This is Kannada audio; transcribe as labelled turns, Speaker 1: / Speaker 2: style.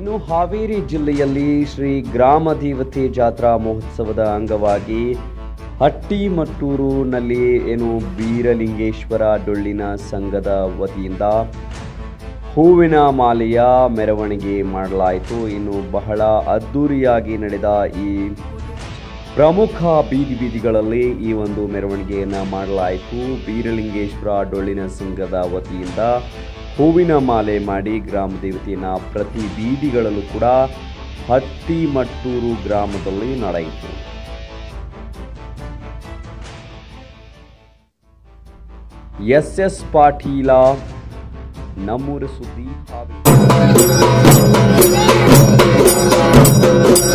Speaker 1: ಇನ್ನು ಹಾವೇರಿ ಜಿಲ್ಲೆಯಲ್ಲಿ ಶ್ರೀ ಗ್ರಾಮ ದೇವತೆ ಜಾತ್ರಾ ಮಹೋತ್ಸವದ ಅಂಗವಾಗಿ ಹಟ್ಟಿಮಟ್ಟೂರುನಲ್ಲಿ ಏನು ಬೀರಲಿಂಗೇಶ್ವರ ಡೊಳ್ಳಿನ ಸಂಘದ ವತಿಯಿಂದ ಹೂವಿನ ಮಾಲೆಯ ಮೆರವಣಿಗೆ ಮಾಡಲಾಯಿತು ಇನ್ನು ಬಹಳ ಅದ್ಧೂರಿಯಾಗಿ ನಡೆದ ಈ ಪ್ರಮುಖ ಬೀದಿ ಬೀದಿಗಳಲ್ಲಿ ಈ ಒಂದು ಮೆರವಣಿಗೆಯನ್ನು ಮಾಡಲಾಯಿತು ಬೀರಲಿಂಗೇಶ್ವರ ಡೊಳ್ಳಿನ ಸಂಘದ ವತಿಯಿಂದ ಹೂವಿನ ಮಾಲೆ ಮಾಡಿ ಗ್ರಾಮ ದೇವತೆಯನ್ನು ಪ್ರತಿ ಬೀದಿಗಳಲ್ಲೂ ಕೂಡ ಹಟ್ಟಿಮಟ್ಟೂರು ಗ್ರಾಮದಲ್ಲಿ ನಡೆಯಿತು ಎಸ್ ಎಸ್ ಪಾಟೀಲ ನಮ್ಮೂರ ಸುದ್ದಿ ಹಾವೇರಿ